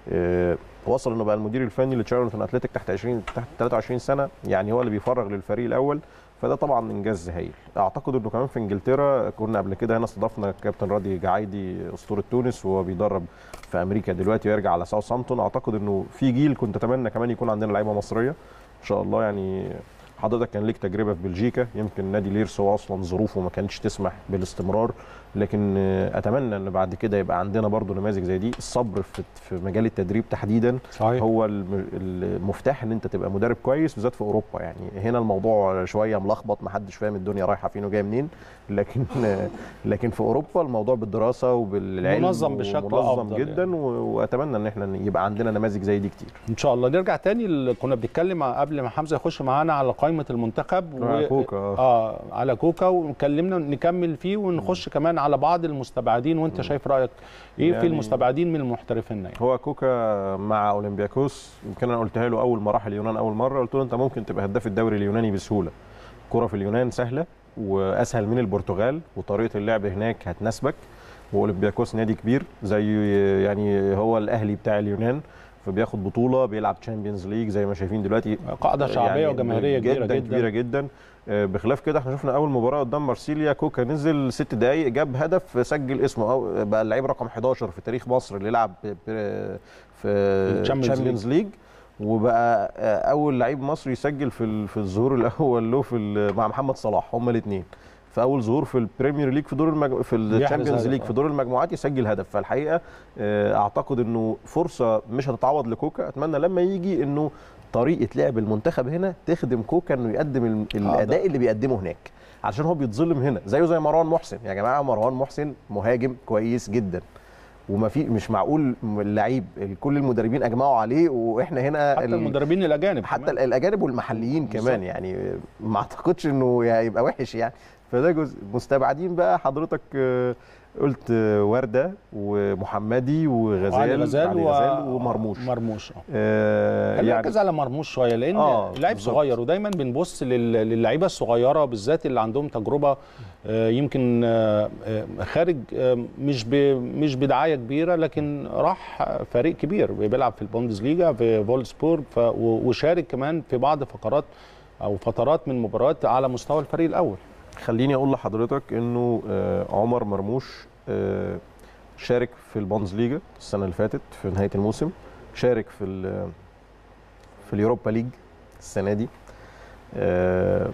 وصل انه بقى المدير الفني لتشارلتون اتلتيك تحت 20 تحت 23 سنه يعني هو اللي بيفرغ للفريق الاول فده طبعا انجاز هايل اعتقد انه كمان في انجلترا كنا قبل كده هنا استضفنا كابتن راضي جعايدي اسطوره تونس وهو بيدرب في امريكا دلوقتي ويرجع على ساوثهامبتون اعتقد انه في جيل كنت اتمنى كمان يكون عندنا لعيبه مصريه ان شاء الله يعني حضرتك كان ليك تجربه في بلجيكا يمكن نادي ليرس هو اصلا ظروفه ما كانتش تسمح بالاستمرار لكن اتمنى ان بعد كده يبقى عندنا برضو نماذج زي دي الصبر في, في مجال التدريب تحديدا صحيح. هو المفتاح ان انت تبقى مدرب كويس بالذات في اوروبا يعني هنا الموضوع شويه ملخبط ما حدش فاهم الدنيا رايحه فين وجايه منين لكن لكن في اوروبا الموضوع بالدراسه وبالعلم منظم بشكل منظم افضل جدا يعني. واتمنى ان احنا يبقى عندنا نماذج زي دي كتير ان شاء الله نرجع تاني كنا بنتكلم قبل ما حمزه يخش معانا على قائمه المنتخب على و... كوكا اه على كوكا وكلمنا نكمل فيه ونخش م. كمان على بعض المستبعدين وانت م. شايف رايك ايه يعني في المستبعدين من المحترفين يعني. هو كوكا مع اولمبياكوس يمكن انا قلتها له اول ما راح اليونان اول مره قلت له انت ممكن تبقى هداف الدوري اليوناني بسهوله كره في اليونان سهله واسهل من البرتغال وطريقه اللعب هناك هتناسبك واولمبياكوس نادي كبير زي يعني هو الاهلي بتاع اليونان فبياخد بطوله بيلعب تشامبيونز ليج زي ما شايفين دلوقتي قاعده شعبيه يعني وجماهيريه كبيره جدا, جدا كبيره جدا بخلاف كده احنا شفنا اول مباراه قدام مارسيليا كوكا نزل ست دقائق جاب هدف سجل اسمه أو بقى اللعيب رقم 11 في تاريخ مصر اللي يلعب في تشامبيونز ليج وبقى اول لعيب مصري يسجل في في الظهور الاول له في مع محمد صلاح هما الاثنين في اول ظهور في البريمير ليج في دور المج... في الشامبيونز ليج في دور المجموعات يسجل هدف فالحقيقه اعتقد انه فرصه مش هتتعوض لكوكا اتمنى لما يجي انه طريقه لعب المنتخب هنا تخدم كوكا انه يقدم الاداء اللي بيقدمه هناك علشان هو بيتظلم هنا زيه زي مروان محسن يا جماعه مروان محسن مهاجم كويس جدا وما في مش معقول اللعيب كل المدربين اجمعوا عليه واحنا هنا حتى المدربين الاجانب حتى كمان. الاجانب والمحليين كمان يعني ما اعتقدش انه يبقى وحش يعني فده جزء مستبعدين بقى حضرتك آه، قلت آه، ورده ومحمدي وغزال علي غزال, علي و... غزال ومرموش مرموش آه. آه خلينا يعني نركز على مرموش شويه لان آه، لعيب بالظبط. صغير ودايما بنبص لل- للعيبه الصغيره بالذات اللي عندهم تجربه آه، يمكن آه، آه، خارج آه، مش ب... مش بدعايه كبيره لكن راح فريق كبير بيلعب في البوندسليجا في فولسبورغ ف... و- وشارك كمان في بعض فقرات او فترات من مباريات على مستوى الفريق الاول خليني اقول لحضرتك انه آه، عمر مرموش آه، شارك في البونزليجا السنه اللي فاتت في نهايه الموسم شارك في ال- في اليوروبا ليج السنه دي آه،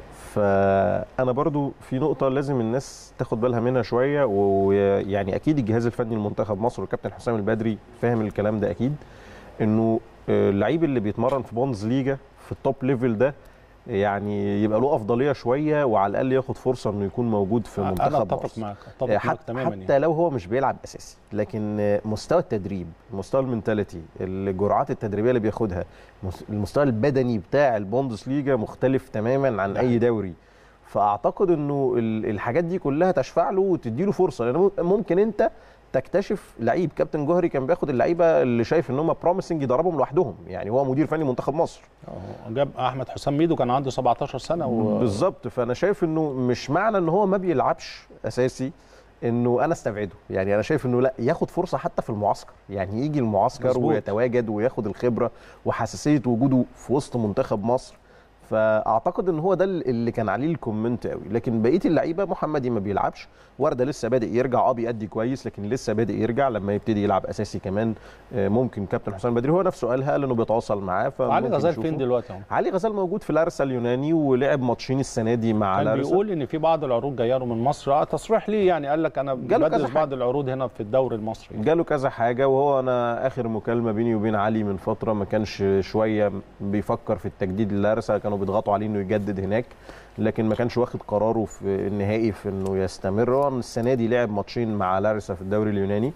فانا برضو في نقطه لازم الناس تاخد بالها منها شويه ويعني اكيد الجهاز الفني لمنتخب مصر والكابتن حسام البدري فاهم الكلام ده اكيد انه آه، اللعيب اللي بيتمرن في بونز ليجا في التوب ليفل ده يعني يبقى له افضليه شويه وعلى الاقل ياخد فرصه انه يكون موجود في انا منتخب اتفق مصر معاك اتفق آه، معاك حتى, تماما حتى يعني. لو هو مش بيلعب اساسي لكن آه، مستوى التدريب مستوى المنتاليتي الجرعات التدريبيه اللي بياخدها مس- المستوى البدني بتاع البوندس ليجا مختلف تماما عن اي دوري فاعتقد انه ال- الحاجات دي كلها تشفع له وتدي له فرصه لان مم- ممكن انت تكتشف لعيب كابتن جوهري كان بياخد اللعيبه اللي شايف ان هم بروميسنج يدربهم لوحدهم يعني هو مدير فني منتخب مصر آه، جاب احمد حسام ميدو كان عنده 17 سنه و... بالظبط فانا شايف انه مش معنى ان هو ما بيلعبش اساسي انه انا استبعده يعني انا شايف انه لا ياخد فرصه حتى في المعسكر يعني يجي المعسكر مظبوط. ويتواجد وياخد الخبره وحساسيه وجوده في وسط منتخب مصر فاعتقد ان هو ده اللي كان عليه الكومنت قوي لكن بقيه اللعيبه محمدي ما بيلعبش ورده لسه بادئ يرجع اه بيأدي كويس لكن لسه بادئ يرجع لما يبتدي يلعب اساسي كمان آه، ممكن كابتن حسام بدري هو نفسه قالها قال انه بيتواصل معاه علي فممكن غزال نشوفه. فين دلوقتي اهو علي غزال موجود في لارسا اليوناني ولعب ماتشين السنه دي مع كان لارسا بيقول ان في بعض العروض جايه له من مصر آه، تصريح ليه يعني قال لك انا جاله كذا بدرس حاجة. بعض العروض هنا في الدوري المصري جاله كذا حاجه وهو انا اخر مكالمه بيني وبين علي من فتره ما كانش شويه بيفكر في التجديد للارسا كانوا بيضغطوا عليه انه يجدد هناك لكن ما كانش واخد قراره في النهائي في انه يستمر هو السنه دي لعب ماتشين مع لارسا في الدوري اليوناني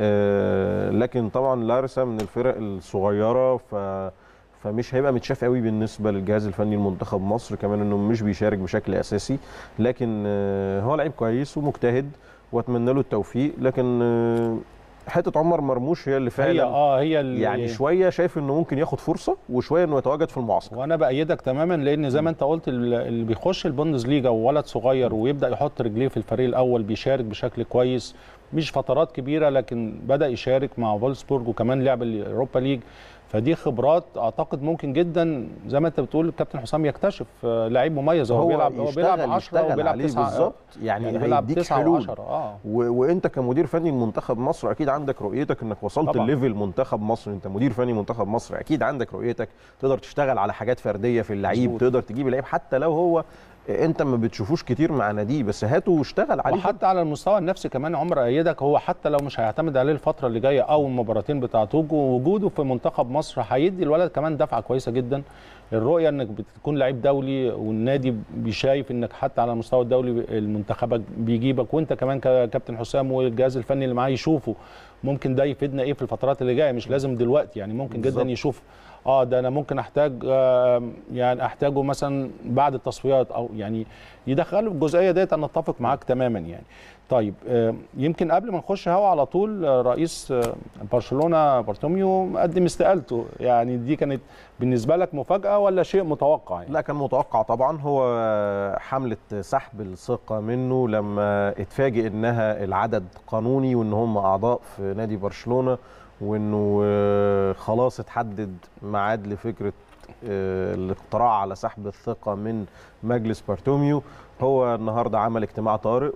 آه، لكن طبعا لارسا من الفرق الصغيره ف فمش هيبقى متشاف قوي بالنسبه للجهاز الفني لمنتخب مصر كمان انه مش بيشارك بشكل اساسي لكن آه، هو لعيب كويس ومجتهد واتمنى له التوفيق لكن آه، حته عمر مرموش هي اللي هي فعلا اه هي اللي يعني شويه شايف انه ممكن ياخد فرصه وشويه انه يتواجد في المعسكر وانا بايدك تماما لان زي ما انت قلت ال- اللي بيخش البوندسليجا وولد صغير ويبدا يحط رجليه في الفريق الاول بيشارك بشكل كويس مش فترات كبيره لكن بدا يشارك مع فولسبورج وكمان لعب اليوروبا ليج فدي خبرات اعتقد ممكن جدا زي ما انت بتقول الكابتن حسام يكتشف آه، لعيب مميز هو, بيلعب هو بيلعب 10 يشتغل وبيلعب عليه 9 بالظبط يعني, يعني بيلعب هيديك 9 حلول و10 اه و... وانت كمدير فني لمنتخب مصر اكيد عندك رؤيتك انك وصلت طبعاً. الليفل منتخب مصر انت مدير فني منتخب مصر اكيد عندك رؤيتك تقدر تشتغل على حاجات فرديه في اللعيب مظبوط. تقدر تجيب اللعيب حتى لو هو انت ما بتشوفوش كتير مع ناديه بس هاته واشتغل عليه وحتى على المستوى النفسي كمان عمر ايدك هو حتى لو مش هيعتمد عليه الفتره اللي جايه او المباراتين بتاعته وجوده في منتخب مصر هيدي الولد كمان دفعه كويسه جدا الرؤيه انك بتكون لعيب دولي والنادي بيشايف انك حتى على المستوى الدولي المنتخبك بيجيبك وانت كمان ككابتن حسام والجهاز الفني اللي معاه يشوفوا ممكن ده يفيدنا ايه في الفترات اللي جايه مش لازم دلوقتي يعني ممكن بالظبط. جدا يشوف اه ده انا ممكن احتاج آه يعني احتاجه مثلا بعد التصفيات او يعني يدخله في الجزئيه ديت انا اتفق معاك تماما يعني طيب آه يمكن قبل ما نخش هوا على طول آه رئيس آه برشلونه بارتوميو قدم استقالته يعني دي كانت بالنسبه لك مفاجاه ولا شيء متوقع يعني لا كان متوقع طبعا هو حمله سحب الثقه منه لما اتفاجئ انها العدد قانوني وان هم اعضاء في نادي برشلونه وانه آه، خلاص اتحدد ميعاد لفكره آه، الاقتراع على سحب الثقه من مجلس بارتوميو هو النهارده عمل اجتماع طارئ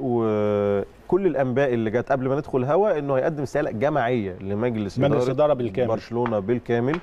وكل الانباء اللي جت قبل ما ندخل هوا انه هيقدم استقاله جماعيه لمجلس مجلس إدارة بالكامل. برشلونه بالكامل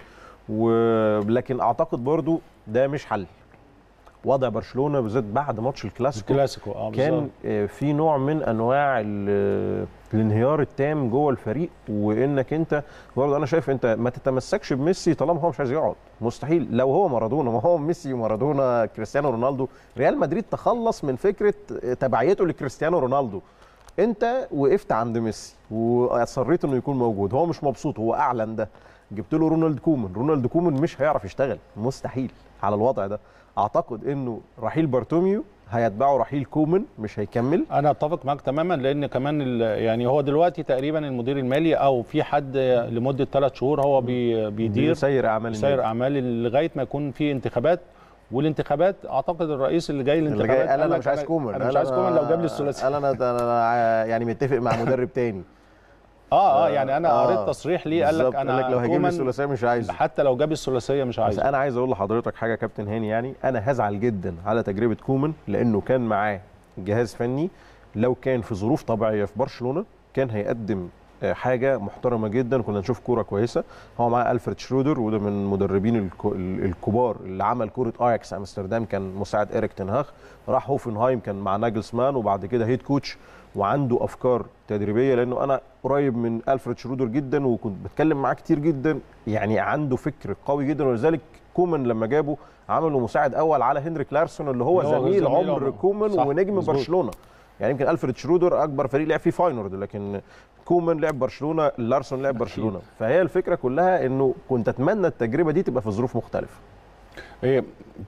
ولكن اعتقد برضو ده مش حل وضع برشلونه بالذات بعد ماتش الكلاسيكو الكلاسيكو اه كان بالظبط. آه، في نوع من انواع ال- الانهيار التام جوه الفريق وانك انت برضه انا شايف انت ما تتمسكش بميسي طالما هو مش عايز يقعد مستحيل لو هو مارادونا ما هو ميسي ومارادونا كريستيانو رونالدو ريال مدريد تخلص من فكره تبعيته لكريستيانو رونالدو انت وقفت عند ميسي واصريت انه يكون موجود هو مش مبسوط هو اعلن ده جبت له رونالد كومان رونالد كومان مش هيعرف يشتغل مستحيل على الوضع ده اعتقد انه رحيل بارتوميو هيتبعه رحيل كومن مش هيكمل انا اتفق معاك تماما لان كمان ال- يعني هو دلوقتي تقريبا المدير المالي او في حد لمده ثلاث شهور هو بي بيدير سير اعمال سير النادي. اعمال لغايه ما يكون في انتخابات والانتخابات اعتقد الرئيس اللي جاي اللي الانتخابات جاي قال انا لك مش عايز كومن انا مش قال عايز كومن لو جاب لي الثلاثي قال انا ده انا يعني متفق مع مدرب تاني اه اه يعني انا آه، قريت تصريح ليه قال لك بالظبط، انا قال لك لو هيجيب لي كومان الثلاثيه مش عايزه حتى لو جاب الثلاثيه مش بس عايزه انا عايز اقول لحضرتك حاجه يا كابتن هاني يعني انا هزعل جدا على تجربه كومان لانه كان معاه جهاز فني لو كان في ظروف طبيعيه في برشلونه كان هيقدم آه، حاجه محترمه جدا كنا نشوف كوره كويسه هو معاه الفريد شرودر وده من المدربين الكو- ال- الكبار اللي عمل كوره اياكس امستردام كان مساعد اريك تنهاخ راح هوفنهايم كان مع ناجلسمان وبعد كده هيد كوتش وعنده افكار تدريبيه لانه انا قريب من الفريد شرودر جدا وكنت بتكلم معاه كتير جدا يعني عنده فكر قوي جدا ولذلك كومان لما جابه عمله مساعد اول على هنريك لارسون اللي هو اللي هو زميل زميل عمر عمر. كومان صح، ونجم مظبوط. برشلونه يعني يمكن الفريد شرودر اكبر فريق لعب فيه فاينورد لكن كومان لعب برشلونه لارسون لعب برشلونه فهي الفكره كلها انه كنت اتمنى التجربه دي تبقى في ظروف مختلفه ايه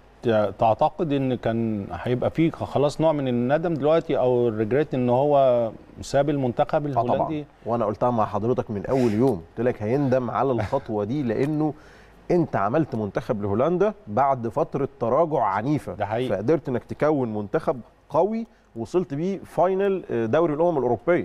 ت- تعتقد ان كان هيبقى فيه خلاص نوع من الندم دلوقتي او الريجريت ان هو ساب المنتخب اه طبعا الهولندي وانا قلتها مع حضرتك من اول يوم قلت لك هيندم على الخطوه دي لانه انت عملت منتخب لهولندا بعد فتره تراجع عنيفه ده حقيقي. فقدرت انك تكون منتخب قوي وصلت بيه فاينل آه، دوري الامم الاوروبيه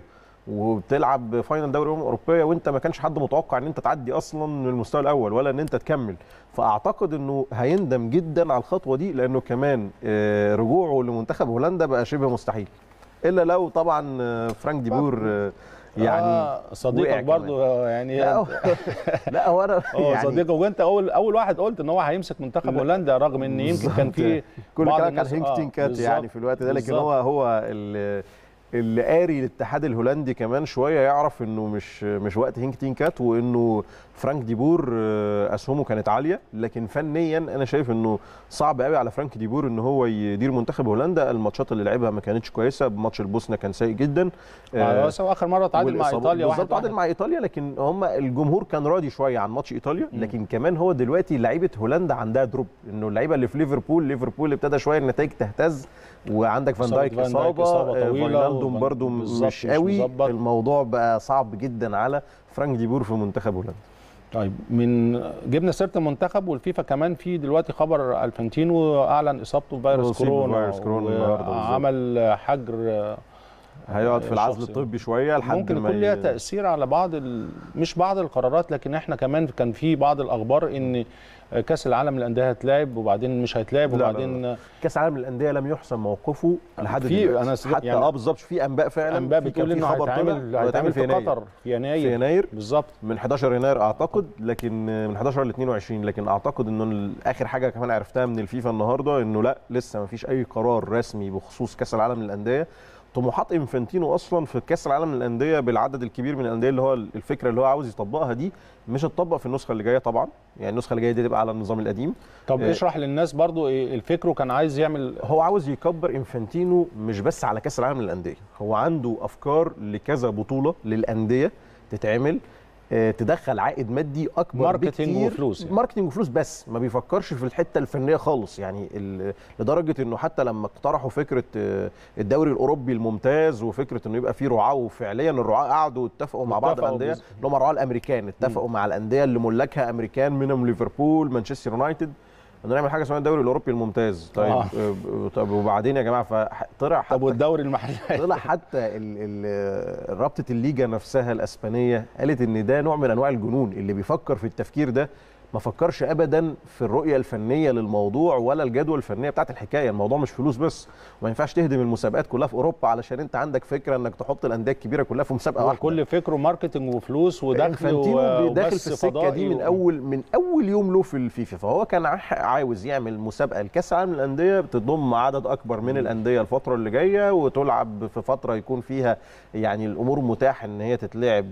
وبتلعب فاينل دوري الامم الاوروبيه وانت ما كانش حد متوقع ان انت تعدي اصلا من المستوى الاول ولا ان انت تكمل فاعتقد انه هيندم جدا على الخطوه دي لانه كمان آه، رجوعه لمنتخب هولندا بقى شبه مستحيل الا لو طبعا آه، فرانك ديبور آه، يعني آه وقع صديقك كمان. برضو آه، يعني لا هو- لا هو انا هو يعني صديقك وانت اول اول واحد قلت ان هو هيمسك منتخب لا. هولندا رغم ان يمكن كان بالظبط. في كل بعض كلام كان الناس- هينك آه، تينكات يعني بالظبط. في الوقت ده لكن بالظبط. هو هو اللي اللي قاري الاتحاد الهولندي كمان شويه يعرف انه مش مش وقت هينك تينكات وانه فرانك ديبور آه، اسهمه كانت عاليه لكن فنيا انا شايف انه صعب قوي على فرانك ديبور ان هو يدير منتخب هولندا الماتشات اللي لعبها ما كانتش كويسه ماتش البوسنه كان سيء جدا آه، بس هو اخر مره تعادل مع والإصابات- ايطاليا واحد بالظبط تعادل واحد. مع ايطاليا لكن هم الجمهور كان راضي شويه عن ماتش ايطاليا لكن كمان هو دلوقتي لعيبه هولندا عندها دروب انه اللعيبه اللي في ليفربول ليفربول ابتدى شويه النتائج تهتز وعندك فان إصابة دايك فان دايك اصابه إصابة آه، طويلة فاينالدوم وفان- برده بالظبط مش مش قوي مظبط. الموضوع بقى صعب جدا على فرانك ديبور في منتخب هولندا طيب من جبنا سيره المنتخب والفيفا كمان في دلوقتي خبر الفانتينو اعلن اصابته بفيروس أصيب كورونا بفيروس كورونا النهاردة بالظبط. وعمل حجر هيقعد في العزل الشخصي. الطبي شويه لحد ممكن ما يكون ليها ي- تاثير على بعض ال... مش بعض القرارات لكن احنا كمان كان في بعض الاخبار ان كاس العالم للانديه هيتلعب وبعدين مش هيتلعب لا، لا، وبعدين كاس العالم للانديه لم يحسم موقفه لحد في- دلوقتي. أنا س- حتى يعني اه بالظبط في انباء فعلا انباء في- بتقول كان في انه خبر طلع هيتعمل إنه هيتعمل في يناير. قطر في يناير في يناير بالظبط من 11 يناير اعتقد لكن من 11 ل 22 لكن اعتقد انه ال- اخر حاجه كمان عرفتها من الفيفا النهارده انه لا لسه ما فيش اي قرار رسمي بخصوص كاس العالم للانديه طموحات انفانتينو اصلا في كاس العالم للانديه بالعدد الكبير من الانديه اللي هو الفكره اللي هو عاوز يطبقها دي مش هتطبق في النسخه اللي جايه طبعا يعني النسخه اللي جايه دي تبقى على النظام القديم طب آه. اشرح للناس برضو إيه الفكر وكان عايز يعمل هو عاوز يكبر انفانتينو مش بس على كاس العالم للانديه هو عنده افكار لكذا بطوله للانديه تتعمل آه، تدخل عائد مادي اكبر ماركتينج بكتير وفلوس يعني. ماركتينج وفلوس بس ما بيفكرش في الحته الفنيه خالص يعني ال- لدرجه انه حتى لما اقترحوا فكره آه، الدوري الاوروبي الممتاز وفكره انه يبقى فيه رعاه وفعليا الرعاه قعدوا واتفقوا مع بعض اتفقوا الانديه بز- اللي هم الرعاه الامريكان اتفقوا مع الانديه اللي ملاكها امريكان منهم ليفربول مانشستر يونايتد انه نعمل حاجه اسمها الدوري الاوروبي الممتاز طيب آه. آه. طب وبعدين يا جماعه فطلع طب حتى والدوري المحلي طلع حتى ال- ال- رابطه الليجا نفسها الاسبانيه قالت ان ده نوع من انواع الجنون اللي بيفكر في التفكير ده ما فكرش ابدا في الرؤيه الفنيه للموضوع ولا الجدوى الفنيه بتاعت الحكايه الموضوع مش فلوس بس وما ينفعش تهدم المسابقات كلها في اوروبا علشان انت عندك فكره انك تحط الانديه الكبيره كلها في مسابقه هو واحده كل فكره ماركتنج وفلوس ودخل انفانتينو و- داخل وبث في السكه فضائي دي من و- اول من اول يوم له في الفيفا فهو كان عا- عاوز يعمل مسابقه لكاس العالم للانديه بتضم عدد اكبر من الانديه الفتره اللي جايه وتلعب في فتره يكون فيها يعني الامور متاح ان هي تتلعب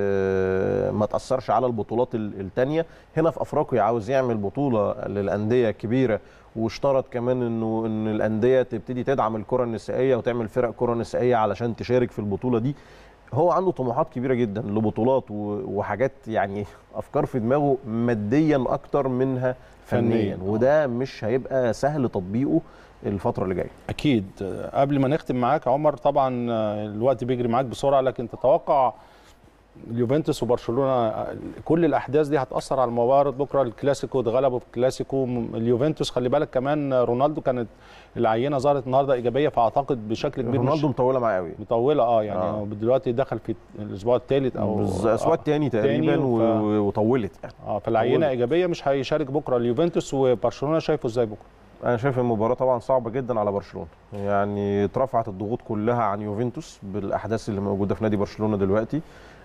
آه، ما تاثرش على البطولات الثانيه هنا في افريقيا عاوز يعمل بطوله للانديه كبيره واشترط كمان انه ان الانديه تبتدي تدعم الكره النسائيه وتعمل فرق كره نسائيه علشان تشارك في البطوله دي هو عنده طموحات كبيره جدا لبطولات و- وحاجات يعني افكار في دماغه ماديا اكتر منها فنيا فنياً، آه. وده مش هيبقى سهل تطبيقه الفتره اللي جايه اكيد قبل ما نختم معاك عمر طبعا الوقت بيجري معاك بسرعه لكن تتوقع اليوفنتوس وبرشلونه كل الاحداث دي هتاثر على مباراه بكره الكلاسيكو اتغلبوا في الكلاسيكو اليوفنتوس خلي بالك كمان رونالدو كانت العينه ظهرت النهارده ايجابيه فاعتقد بشكل كبير مش رونالدو مطوله معاه قوي مطوله اه يعني آه. آه. دلوقتي دخل في الاسبوع الثالث او الاسبوع الثاني تقريبا تاني وف- و- وطولت يعني اه فالعينه طولت. ايجابيه مش هيشارك بكره اليوفنتوس وبرشلونه شايفه ازاي بكره انا شايف المباراه طبعا صعبه جدا على برشلونه يعني اترفعت الضغوط كلها عن يوفنتوس بالاحداث اللي موجوده في نادي برشلونه دلوقتي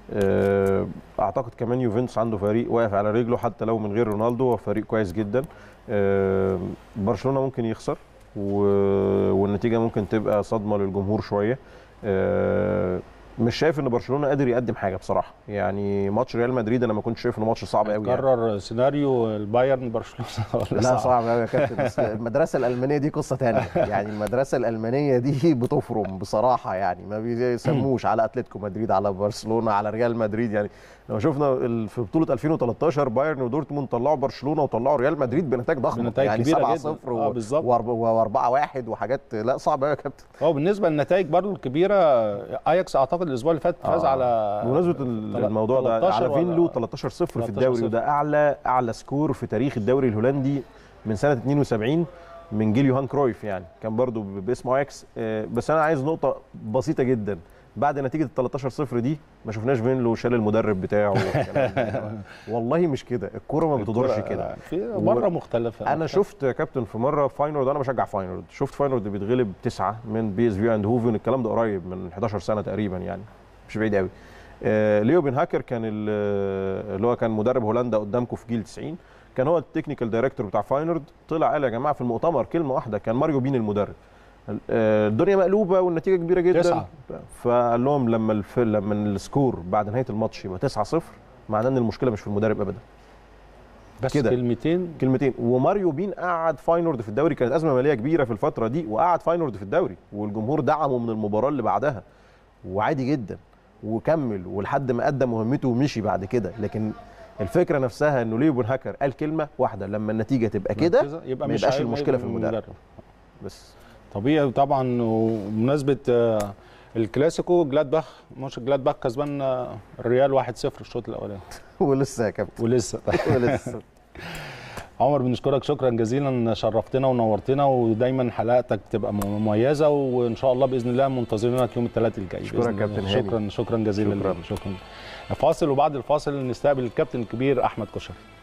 آه، اعتقد كمان يوفنتوس عنده فريق واقف على رجله حتى لو من غير رونالدو هو فريق كويس جدا آه، برشلونه ممكن يخسر و- والنتيجه ممكن تبقى صدمه للجمهور شويه آه، مش شايف ان برشلونه قادر يقدم حاجه بصراحه يعني ماتش ريال مدريد انا ما كنتش شايف انه ماتش صعب قوي يعني. كرر سيناريو البايرن برشلونه ولا لا صعب قوي يا كابتن بس المدرسه الالمانيه دي قصه تانية يعني المدرسه الالمانيه دي بتفرم بصراحه يعني ما بيسموش على اتلتيكو مدريد على برشلونه على ريال مدريد يعني لو شفنا ال- في بطوله 2013 بايرن ودورتموند طلعوا برشلونه وطلعوا ريال مدريد بنتائج ضخمه بنتائج يعني كبيرة 7 جدا. 0 آه، بالظبط. و4 1 وحاجات لا صعبه قوي يا كابتن هو بالنسبه للنتائج برضو الكبيره اياكس اعتقد الاسبوع اللي فات فاز آه. على بمناسبه ال- تل- الموضوع ده 13 على ولا- فينلو 13 0 في 13 الدوري صفر. وده اعلى اعلى سكور في تاريخ الدوري الهولندي من سنه 72 من جيل يوهان كرويف يعني كان برضو ب- باسمه اياكس آه، بس انا عايز نقطه بسيطه جدا بعد نتيجه ال 13 0 دي ما شفناش فينلو شال المدرب بتاعه والكلام ده. والله مش كده الكوره ما بتدورش كده في مره مختلفه انا شفت يا كابتن في مره فاينورد انا بشجع فاينورد شفت فاينورد بيتغلب تسعه من بي اس في اند هوفن الكلام ده قريب من 11 سنه تقريبا يعني مش بعيد قوي آه ليو بن هاكر كان ال- اللي هو كان مدرب هولندا قدامكم في جيل 90 كان هو التكنيكال دايركتور بتاع فاينورد طلع قال يا جماعه في المؤتمر كلمه واحده كان ماريو بين المدرب آه، الدنيا مقلوبه والنتيجه كبيره جدا تسعة. فقال لهم لما الف... لما السكور بعد نهايه الماتش يبقى 9 0 معناه ان المشكله مش في المدرب ابدا بس كده. كلمتين كلمتين وماريو بين قعد فاينورد في الدوري كانت ازمه ماليه كبيره في الفتره دي وقعد فاينورد في الدوري والجمهور دعمه من المباراه اللي بعدها وعادي جدا وكمل ولحد ما ادى مهمته ومشي بعد كده لكن الفكره نفسها انه ليو بن هاكر قال كلمه واحده لما النتيجه تبقى كده يبقى ما مش يبقاش هي- المشكلة في هيبقى المدرب. بس طبيعي طبعا وبمناسبه آه، الكلاسيكو جلادباخ ماتش جلادباخ كسبان آه، الريال 1-0 الشوط الاولاني ولسه يا كابتن ولسه ولسه عمر بنشكرك شكرا جزيلا شرفتنا ونورتنا ودايما حلقاتك تبقى مميزه وان شاء الله باذن الله منتظرينك يوم الثلاث الجاي أشكرك بإذن الله. كابتن هاني. شكرا شكرا جزيلا شكرا. شكرا شكرا فاصل وبعد الفاصل نستقبل الكابتن الكبير احمد كشري